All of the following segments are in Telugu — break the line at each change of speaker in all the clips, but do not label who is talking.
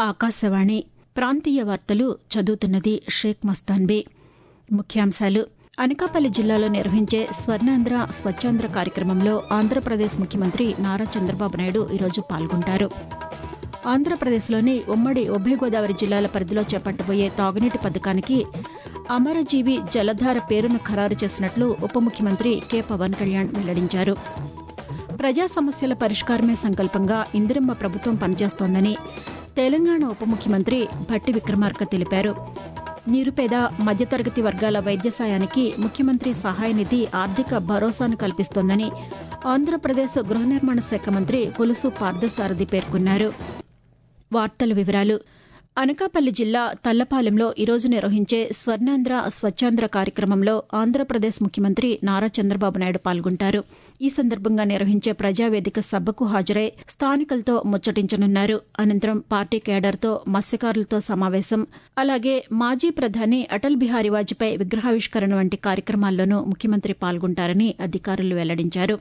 ఆకాశవాణి ప్రాంతీయ వార్తలు చదువుతున్నది షేక్ మస్తాన్బీ ముఖ్యాంశాలు అనకాపల్లి జిల్లాలో నిర్వహించే స్వర్ణాంధ్ర స్వచ్ఛాంధ్ర కార్యక్రమంలో ఆంధ్రప్రదేశ్ ముఖ్యమంత్రి నారా చంద్రబాబు నాయుడు ఈరోజు పాల్గొంటారు ఆంధ్రప్రదేశ్లోని ఉమ్మడి ఉభయ గోదావరి జిల్లాల పరిధిలో చేపట్టబోయే తాగునీటి పథకానికి అమరజీవి జలధార పేరును ఖరారు చేసినట్లు ఉప ముఖ్యమంత్రి కె పవన్ కళ్యాణ్ వెల్లడించారు ప్రజా సమస్యల పరిష్కారమే సంకల్పంగా ఇందిరమ్మ ప్రభుత్వం పనిచేస్తోందని తెలంగాణ ఉప ముఖ్యమంత్రి భట్టి విక్రమార్క తెలిపారు నిరుపేద మధ్యతరగతి వర్గాల వైద్య సాయానికి ముఖ్యమంత్రి సహాయ నిధి ఆర్థిక భరోసాను కల్పిస్తోందని ఆంధ్రప్రదేశ్ గృహ నిర్మాణ శాఖ మంత్రి కొలుసు పార్థసారథి పేర్కొన్నారు వార్తల వివరాలు అనకాపల్లి జిల్లా తల్లపాలెంలో ఈరోజు నిర్వహించే స్వర్ణాంధ్ర స్వచ్ఛాంధ్ర కార్యక్రమంలో ఆంధ్రప్రదేశ్ ముఖ్యమంత్రి నారా చంద్రబాబు నాయుడు పాల్గొంటారు ఈ సందర్భంగా నిర్వహించే ప్రజావేదిక సభకు హాజరై స్థానికులతో ముచ్చటించనున్నారు అనంతరం పార్టీ కేడర్తో మత్స్యకారులతో సమావేశం అలాగే మాజీ ప్రధాని అటల్ బిహారీ వాజ్పేయి విగ్రహావిష్కరణ వంటి కార్యక్రమాల్లోనూ ముఖ్యమంత్రి పాల్గొంటారని అధికారులు వెల్లడించారు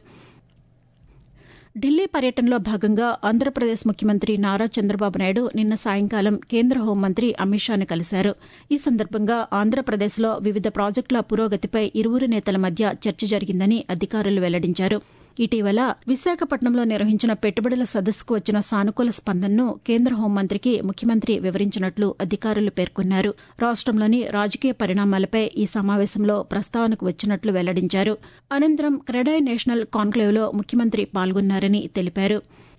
ఢిల్లీ పర్యటనలో భాగంగా ఆంధ్రప్రదేశ్ ముఖ్యమంత్రి నారా చంద్రబాబు నాయుడు నిన్న సాయంకాలం కేంద్ర హోంమంత్రి అమిత్ షాను కలిశారు ఈ సందర్భంగా ఆంధ్రప్రదేశ్లో వివిధ ప్రాజెక్టుల పురోగతిపై ఇరువురు నేతల మధ్య చర్చ జరిగిందని అధికారులు వెల్లడించారు ఇటీవల విశాఖపట్నంలో నిర్వహించిన పెట్టుబడుల సదస్సుకు వచ్చిన సానుకూల స్పందనను కేంద్ర హోంమంత్రికి ముఖ్యమంత్రి వివరించినట్లు అధికారులు పేర్కొన్నారు రాష్టంలోని రాజకీయ పరిణామాలపై ఈ సమావేశంలో ప్రస్తావనకు వచ్చినట్లు వెల్లడించారు అనంతరం క్రెడాయ్ నేషనల్ కాన్క్లేవ్లో ముఖ్యమంత్రి పాల్గొన్నారని తెలిపారు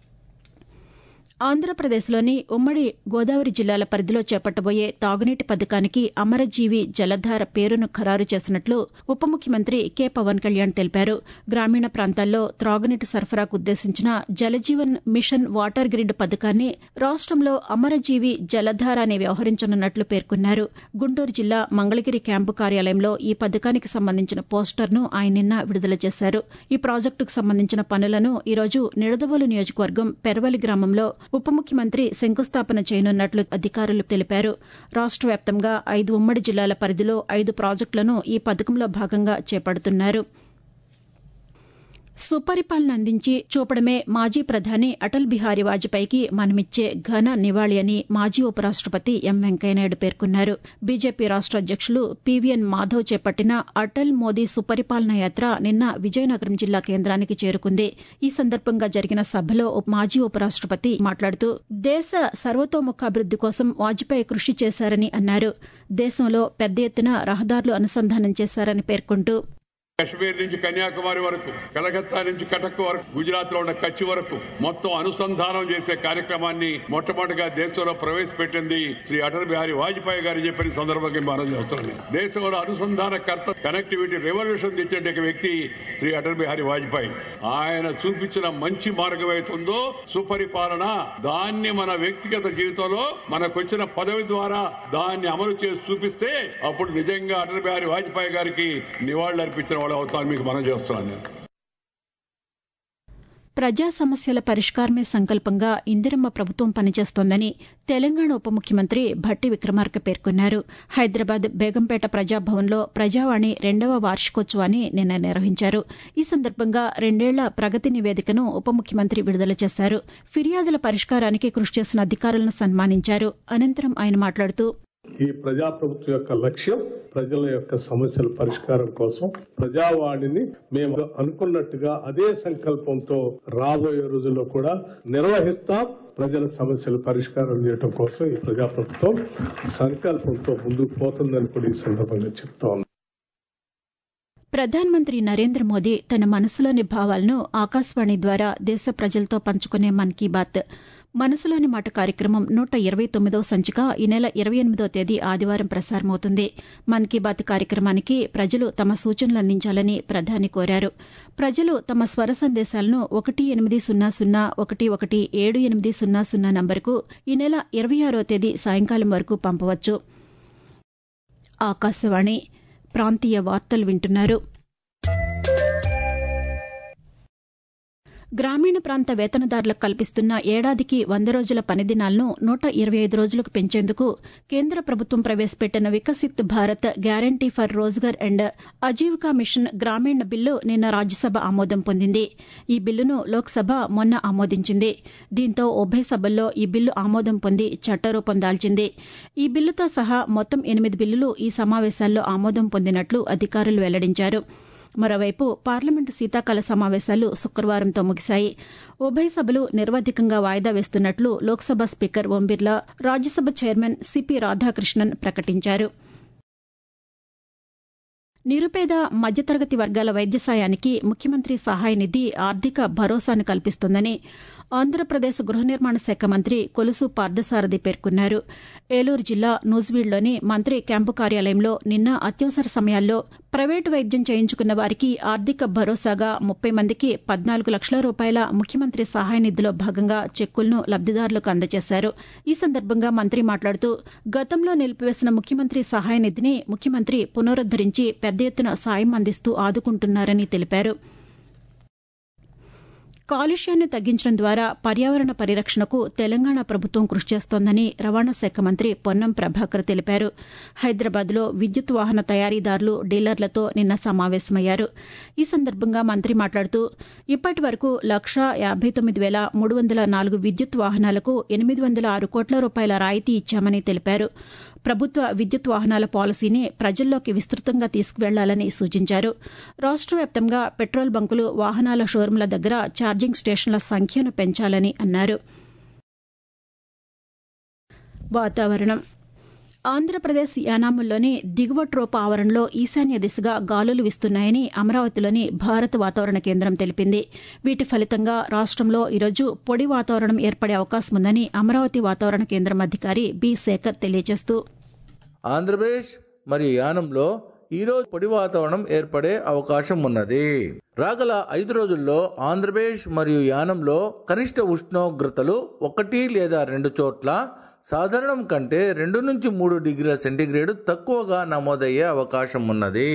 ఆంధ్రప్రదేశ్లోని ఉమ్మడి గోదావరి జిల్లాల పరిధిలో చేపట్టబోయే తాగునీటి పథకానికి అమరజీవి జలధార పేరును ఖరారు చేసినట్లు ఉప ముఖ్యమంత్రి కె పవన్ కళ్యాణ్ తెలిపారు గ్రామీణ ప్రాంతాల్లో త్రాగునీటి సరఫరాకు ఉద్దేశించిన జలజీవన్ మిషన్ వాటర్ గ్రిడ్ పథకాన్ని రాష్టంలో అమరజీవి జలధార అని వ్యవహరించనున్నట్లు పేర్కొన్నారు గుంటూరు జిల్లా మంగళగిరి క్యాంపు కార్యాలయంలో ఈ పథకానికి సంబంధించిన పోస్టర్ను ఆయన నిన్న విడుదల చేశారు ఈ ప్రాజెక్టుకు సంబంధించిన పనులను ఈరోజు నిడదవోలు నియోజకవర్గం పెరవలి గ్రామంలో ఉప ముఖ్యమంత్రి శంకుస్థాపన చేయనున్నట్లు అధికారులు తెలిపారు రాష్ట వ్యాప్తంగా ఐదు ఉమ్మడి జిల్లాల పరిధిలో ఐదు ప్రాజెక్టులను ఈ పథకంలో భాగంగా చేపడుతున్నారు సుపరిపాలన అందించి చూపడమే మాజీ ప్రధాని అటల్ బిహారీ వాజ్పేయికి మనమిచ్చే ఘన నివాళి అని మాజీ ఉపరాష్టపతి ఎం వెంకయ్యనాయుడు పేర్కొన్నారు బీజేపీ రాష్ట అధ్యక్షులు పీవీఎన్ మాధవ్ చేపట్టిన అటల్ మోదీ సుపరిపాలన యాత్ర నిన్న విజయనగరం జిల్లా కేంద్రానికి చేరుకుంది ఈ సందర్భంగా జరిగిన సభలో మాజీ ఉపరాష్టపతి మాట్లాడుతూ దేశ సర్వతోముఖాభివృద్ది కోసం వాజ్పేయి కృషి చేశారని అన్నారు దేశంలో పెద్ద ఎత్తున రహదారులు అనుసంధానం చేశారని పేర్కొంటూ
కశ్మీర్ నుంచి కన్యాకుమారి వరకు కలకత్తా నుంచి కటక్ వరకు గుజరాత్ లో ఉన్న కచ్ వరకు మొత్తం అనుసంధానం చేసే కార్యక్రమాన్ని మొట్టమొదటిగా దేశంలో ప్రవేశపెట్టింది శ్రీ అటల్ బిహారీ వాజ్పేయి గారు చెప్పిన సందర్భంగా మనం చేస్తున్నాం దేశంలో అనుసంధాన కర్త కనెక్టివిటీ రెవల్యూషన్ తెచ్చే వ్యక్తి శ్రీ అటల్ బిహారీ వాజ్పేయి ఆయన చూపించిన మంచి మార్గం అవుతుందో సుపరిపాలన దాన్ని మన వ్యక్తిగత జీవితంలో మనకొచ్చిన పదవి ద్వారా దాన్ని అమలు చేసి చూపిస్తే అప్పుడు నిజంగా అటల్ బిహారీ వాజ్పేయి గారికి నివాళులర్పించిన వాళ్ళు అవుతాను మీకు మనం చేస్తున్నాను నేను
ప్రజా సమస్యల పరిష్కారమే సంకల్పంగా ఇందిరమ్మ ప్రభుత్వం పనిచేస్తోందని తెలంగాణ ఉప ముఖ్యమంత్రి భట్టి విక్రమార్క పేర్కొన్నారు హైదరాబాద్ బేగంపేట ప్రజాభవన్లో ప్రజావాణి రెండవ వార్షికోత్సవాన్ని నిన్న నిర్వహించారు ఈ సందర్భంగా రెండేళ్ల ప్రగతి నివేదికను ఉప ముఖ్యమంత్రి విడుదల చేశారు ఫిర్యాదుల పరిష్కారానికి కృషి చేసిన అధికారులను సన్మానించారు అనంతరం ఆయన మాట్లాడుతూ
ఈ ప్రజాప్రభుత్వం యొక్క లక్ష్యం ప్రజల యొక్క సమస్యల పరిష్కారం కోసం ప్రజావాణిని మేము అనుకున్నట్టుగా అదే సంకల్పంతో రాబోయే రోజుల్లో కూడా నిర్వహిస్తాం ప్రజల సమస్యల పరిష్కారం చేయడం కోసం ఈ ప్రజాప్రభుత్వం సంకల్పంతో ముందుకు పోతుందని కూడా ఈ సందర్భంగా చెప్తా
ప్రధానమంత్రి నరేంద్ర మోదీ తన మనసులోని భావాలను ఆకాశవాణి ద్వారా దేశ ప్రజలతో పంచుకునే మన్ కీ బాత్ మనసులోని మాట కార్యక్రమం నూట ఇరవై తొమ్మిదవ సంచిక ఈ నెల ఇరవై ఎనిమిదో తేదీ ఆదివారం ప్రసారమవుతుంది మన్ కీ బాత్ కార్యక్రమానికి ప్రజలు తమ సూచనలు అందించాలని ప్రధాని కోరారు ప్రజలు తమ స్వర సందేశాలను ఒకటి ఎనిమిది సున్నా సున్నా ఒకటి ఒకటి ఏడు ఎనిమిది సున్నా సున్నా నంబరుకు ఈ నెల ఇరవై ఆరో తేదీ సాయంకాలం వరకు పంపవచ్చు ఆకాశవాణి ప్రాంతీయ వార్తలు వింటున్నారు గ్రామీణ ప్రాంత వేతనదారులకు కల్పిస్తున్న ఏడాదికి వంద రోజుల పని దినాలను నూట ఇరవై ఐదు రోజులకు పెంచేందుకు కేంద్ర ప్రభుత్వం ప్రవేశపెట్టిన Viksit Bharat guarantee for Rozgar and Ajeevika mission Gramin bill నిన్న రాజ్యసభ ఆమోదం పొందింది ఈ బిల్లును లోక్సభ మొన్న ఆమోదించింది దీంతో ఉభయ సభల్లో ఈ బిల్లు ఆమోదం పొంది చట్టరూపం దాల్చింది ఈ బిల్లుతో సహా మొత్తం ఎనిమిది బిల్లులు ఈ సమావేశాల్లో ఆమోదం పొందినట్లు అధికారులు వెల్లడించారు మరోవైపు పార్లమెంటు శీతాకాల సమావేశాలు శుక్రవారంతో ముగిశాయి ఉభయ సభలు నిర్వధికంగా వాయిదా వేస్తున్నట్లు Lok Sabha speaker Om Birla Rajya Sabha chairman C P Radhakrishnan ప్రకటించారు నిరుపేద మధ్యతరగతి వర్గాల వైద్య సాయానికి ముఖ్యమంత్రి సహాయ నిధి ఆర్థిక భరోసాను కల్పిస్తోందని ఆంధ్రప్రదేశ్ గృహ నిర్మాణ శాఖ మంత్రి కొలుసు పార్థసారథి పేర్కొన్నారు ఏలూరు జిల్లా నూజివీడ్లోని మంత్రి క్యాంపు కార్యాలయంలో నిన్న అత్యవసర సమయాల్లో ప్రైవేటు వైద్యం చేయించుకున్న వారికి ఆర్థిక భరోసాగా ముప్పై మందికి పద్నాలుగు లక్షల రూపాయల ముఖ్యమంత్రి సహాయ నిధిలో భాగంగా చెక్కులను లబ్దిదారులకు అందజేశారు ఈ సందర్భంగా మంత్రి మాట్లాడుతూ గతంలో నిలిపివేసిన ముఖ్యమంత్రి సహాయ నిధిని ముఖ్యమంత్రి పునరుద్దరించి పెద్ద ఎత్తున సాయం అందిస్తూ ఆదుకుంటున్నారని తెలిపారు కాలుష్యాన్ని తగ్గించడం ద్వారా పర్యావరణ పరిరక్షణకు తెలంగాణ ప్రభుత్వం కృషి చేస్తోందని రవాణా శాఖ మంత్రి పొన్నం ప్రభాకర్ తెలిపారు హైదరాబాద్లో విద్యుత్ వాహన తయారీదారులు డీలర్లతో నిన్న సమావేశమయ్యారు ఈ సందర్భంగా మంత్రి మాట్లాడుతూ ఇప్పటి వరకు లక్షా యాభై తొమ్మిది వేల మూడు వందల నాలుగు విద్యుత్ వాహనాలకు ఎనిమిది వందల ఆరు కోట్ల రూపాయల రాయితీ ఇచ్చామని తెలిపారు ప్రభుత్వ విద్యుత్ వాహనాల పాలసీని ప్రజల్లోకి విస్తృతంగా తీసుకువెళ్లాలని సూచించారు రాష్ట్ర వ్యాప్తంగా పెట్రోల్ బంకులు వాహనాల షోరూంల దగ్గర ఛార్జింగ్ స్టేషన్ల సంఖ్యను పెంచాలని అన్నారు వాతావరణం ఆంధ్రప్రదేశ్ యానాముల్లోని దిగువ ట్రోప్ ఆవరణలో ఈశాన్య దిశగా గాలులు వీస్తున్నాయని అమరావతిలోని భారత వాతావరణ కేంద్రం తెలిపింది వీటి ఫలితంగా రాష్టంలో ఈరోజు పొడి వాతావరణం ఏర్పడే అవకాశం ఉందని అమరావతి వాతావరణ కేంద్రం అధికారి బి శేఖర్ తెలియజేస్తూ
ఆంధ్రప్రదేశ్ మరియు యానంలో ఈరోజు పొడి వాతావరణం ఏర్పడే అవకాశం ఉన్నది రాగల ఐదు రోజుల్లో ఆంధ్రప్రదేశ్ మరియు యానంలో కనిష్ట ఉష్ణోగ్రతలు ఒకటి లేదా రెండు చోట్ల సాధారణం కంటే రెండు నుంచి మూడు డిగ్రీల సెంటీగ్రేడ్ తక్కువగా నమోదయ్యే అవకాశం ఉన్నది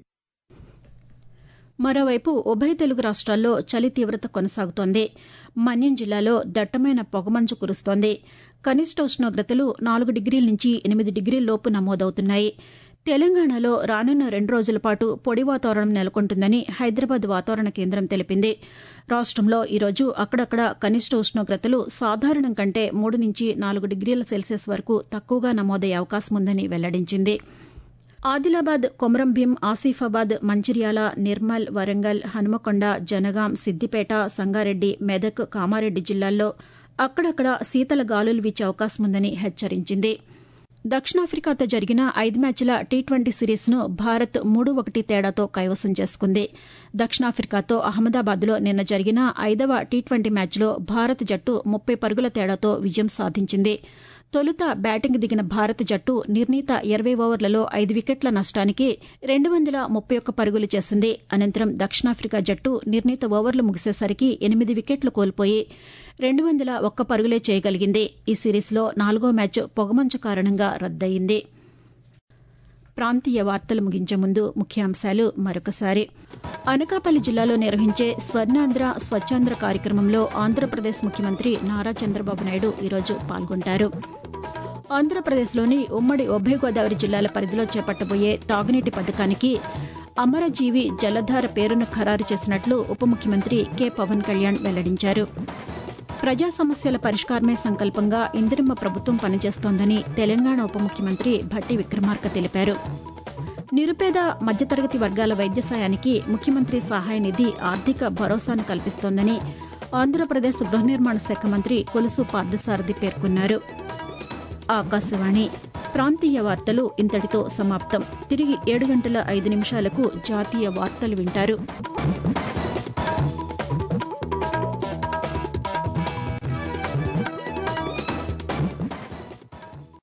మరోవైపు ఉభయ తెలుగు రాష్ట్రాల్లో చలి తీవ్రత కొనసాగుతోంది మన్యం జిల్లాలో దట్టమైన పొగమంచు కురుస్తోంది కనిష్ట ఉష్ణోగ్రతలు నాలుగు డిగ్రీల నుంచి ఎనిమిది డిగ్రీల లోపు నమోదవుతున్నాయి తెలంగాణలో రానున్న రెండు రోజుల పాటు పొడి వాతావరణం నెలకొంటుందని హైదరాబాద్ వాతావరణ కేంద్రం తెలిపింది రాష్టంలో ఈరోజు అక్కడక్కడ కనిష్ట ఉష్ణోగ్రతలు సాధారణం కంటే మూడు నుంచి నాలుగు డిగ్రీల సెల్సియస్ వరకు తక్కువగా నమోదయ్యే అవకాశం ఉందని వెల్లడించింది ఆదిలాబాద్ కొమరంభీం ఆసిఫాబాద్ మంచిర్యాల నిర్మల్ వరంగల్ హనుమకొండ జనగాం సిద్దిపేట సంగారెడ్డి మెదక్ కామారెడ్డి జిల్లాల్లో అక్కడక్కడ శీతల గాలులు వీచే అవకాశం ఉందని హెచ్చరించింది దక్షిణాఫ్రికాతో జరిగిన ఐదు మ్యాచ్ల టీ ట్వంటీ సిరీస్ను భారత్ మూడు ఒకటి తేడాతో కైవసం చేసుకుంది దక్షిణాఫ్రికాతో అహ్మదాబాద్లో నిన్న జరిగిన ఐదవ టీ ట్వంటీ మ్యాచ్లో భారత్ జట్టు ముప్పై పరుగుల తేడాతో విజయం సాధించింది తొలుత బ్యాటింగ్ దిగిన భారత జట్టు నిర్ణీత ఇరవై ఓవర్లలో ఐదు వికెట్ల నష్టానికి రెండు వందల ముప్పై ఒక్క పరుగులు చేసింది అనంతరం దక్షిణాఫ్రికా జట్టు నిర్ణీత ఓవర్లు ముగిసేసరికి ఎనిమిది వికెట్లు కోల్పోయి రెండు వందల ఒక్క పరుగులే చేయగలిగింది ఈ సిరీస్లో నాలుగో మ్యాచ్ పొగమంచు కారణంగా రద్దయింది ప్రాంతీయ వార్తలు ముగించే ముందు ముఖ్యాంశాలు మరొకసారి అనకాపల్లి జిల్లాలో నిర్వహించే స్వర్ణాంధ్ర స్వచ్ఛాంధ్ర కార్యక్రమంలో ఆంధ్రప్రదేశ్ ముఖ్యమంత్రి నారా చంద్రబాబు నాయుడు ఈరోజు పాల్గొంటారు ఆంధ్రప్రదేశ్లోని ఉమ్మడి ఉభయ గోదావరి జిల్లాల పరిధిలో చేపట్టబోయే తాగునీటి పథకానికి అమరజీవి జలధార పేరును ఖరారు చేసినట్లు ఉప ముఖ్యమంత్రి కె పవన్ కళ్యాణ్ వెల్లడించారు ప్రజా సమస్యల పరిష్కారమే సంకల్పంగా ఇందిరమ్మ ప్రభుత్వం పనిచేస్తోందని తెలంగాణ ఉప ముఖ్యమంత్రి భట్టి విక్రమార్క తెలిపారు నిరుపేద మధ్యతరగతి వర్గాల వైద్య సాయానికి ముఖ్యమంత్రి సహాయ నిధి ఆర్థిక భరోసాను కల్పిస్తోందని ఆంధ్రప్రదేశ్ గృహ నిర్మాణ శాఖ మంత్రి కొలుసు పార్థసారథి పేర్కొన్నారు ఆకాశవాణి ప్రాంతీయ వార్తలు ఇంతటితో సమాప్తం తిరిగి ఏడు గంటల ఐదు నిమిషాలకు జాతీయ వార్తలు వింటారు